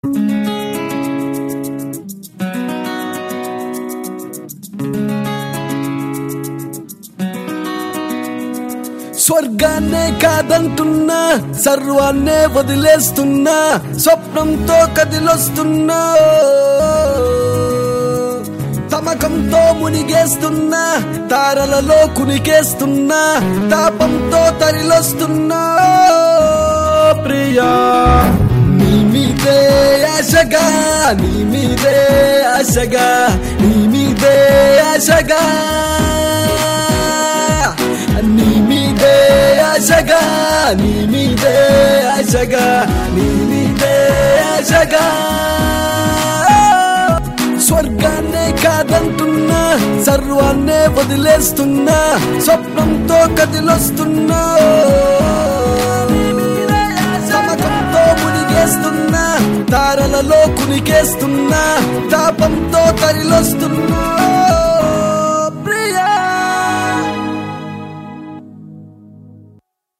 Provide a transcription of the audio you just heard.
స్వర్గాన్నే కాదంటున్నా సర్వాన్నే వదిలేస్తున్నా స్వప్నంతో కదిలొస్తున్నా తమకంతో మునిగేస్తున్నా తారలలో కునికేస్తున్నా తాపంతో తరిలొస్తున్నా ప్రియా నీ మీదే ఆశగా నీ మీదే ఆశగా నీ మీదే ఆశగా నీ మీదే ఆశగా నీ మీదే ఆశగా నీ మీదే ఆశగా స్వర్గాన్నే కాదంటున్నా సర్వాన్నే వదిలేస్తున్నా స్వప్నంతో కదిలొస్తున్నా సమకంతో మునిగేస్తున్నా తారలలో కునికేస్తున్నా తాపంతో తరిలొస్తున్నా